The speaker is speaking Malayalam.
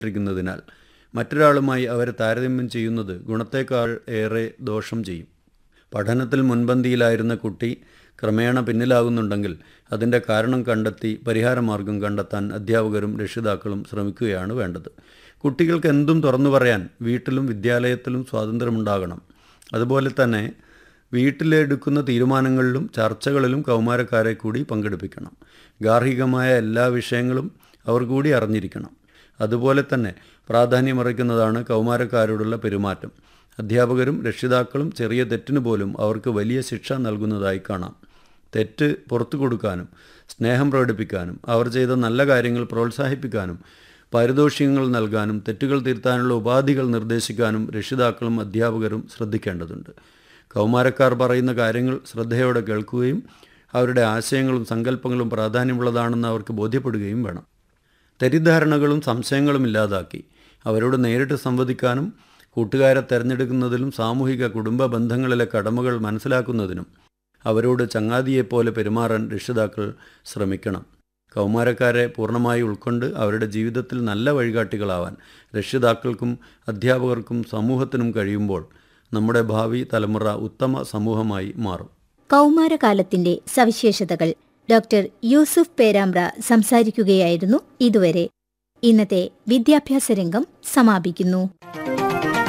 ിരിക്കുന്നതിനാൽ മറ്റൊരാളുമായി അവരെ താരതമ്യം ചെയ്യുന്നത് ഗുണത്തേക്കാൾ ഏറെ ദോഷം ചെയ്യും പഠനത്തിൽ മുൻപന്തിയിലായിരുന്ന കുട്ടി ക്രമേണ പിന്നിലാകുന്നുണ്ടെങ്കിൽ അതിൻ്റെ കാരണം കണ്ടെത്തി പരിഹാരമാർഗം കണ്ടെത്താൻ അധ്യാപകരും രക്ഷിതാക്കളും ശ്രമിക്കുകയാണ് വേണ്ടത് കുട്ടികൾക്ക് എന്തും തുറന്നു പറയാൻ വീട്ടിലും വിദ്യാലയത്തിലും സ്വാതന്ത്ര്യമുണ്ടാകണം അതുപോലെ തന്നെ വീട്ടിലെടുക്കുന്ന തീരുമാനങ്ങളിലും ചർച്ചകളിലും കൗമാരക്കാരെ കൂടി പങ്കെടുപ്പിക്കണം ഗാർഹികമായ എല്ലാ വിഷയങ്ങളും അവർ കൂടി അറിഞ്ഞിരിക്കണം അതുപോലെ തന്നെ പ്രാധാന്യമറിക്കുന്നതാണ് കൗമാരക്കാരോടുള്ള പെരുമാറ്റം അധ്യാപകരും രക്ഷിതാക്കളും ചെറിയ തെറ്റിന് പോലും അവർക്ക് വലിയ ശിക്ഷ നൽകുന്നതായി കാണാം തെറ്റ് പുറത്തു കൊടുക്കാനും സ്നേഹം പ്രകടിപ്പിക്കാനും അവർ ചെയ്ത നല്ല കാര്യങ്ങൾ പ്രോത്സാഹിപ്പിക്കാനും പാരിതോഷികങ്ങൾ നൽകാനും തെറ്റുകൾ തിരുത്താനുള്ള ഉപാധികൾ നിർദ്ദേശിക്കാനും രക്ഷിതാക്കളും അധ്യാപകരും ശ്രദ്ധിക്കേണ്ടതുണ്ട് കൗമാരക്കാർ പറയുന്ന കാര്യങ്ങൾ ശ്രദ്ധയോടെ കേൾക്കുകയും അവരുടെ ആശയങ്ങളും സങ്കല്പങ്ങളും പ്രാധാന്യമുള്ളതാണെന്ന് അവർക്ക് ബോധ്യപ്പെടുകയും വേണം തെറ്റിദ്ധാരണകളും സംശയങ്ങളും ഇല്ലാതാക്കി അവരോട് നേരിട്ട് സംവദിക്കാനും കൂട്ടുകാരെ തിരഞ്ഞെടുക്കുന്നതിലും സാമൂഹിക കുടുംബ ബന്ധങ്ങളിലെ കടമകൾ മനസ്സിലാക്കുന്നതിനും അവരോട് ചങ്ങാതിയെപ്പോലെ പെരുമാറാൻ രക്ഷിതാക്കൾ ശ്രമിക്കണം കൗമാരക്കാരെ പൂർണ്ണമായി ഉൾക്കൊണ്ട് അവരുടെ ജീവിതത്തിൽ നല്ല വഴികാട്ടികളാവാൻ രക്ഷിതാക്കൾക്കും അധ്യാപകർക്കും സമൂഹത്തിനും കഴിയുമ്പോൾ നമ്മുടെ ഭാവി തലമുറ ഉത്തമ സമൂഹമായി മാറും കൗമാരകാലത്തിന്റെ സവിശേഷതകൾ ഡോക്ടർ യൂസുഫ് പേരാമ്പ്ര സംസാരിക്കുകയായിരുന്നു ഇതുവരെ ഇന്നത്തെ വിദ്യാഭ്യാസ രംഗം സമാപിക്കുന്നു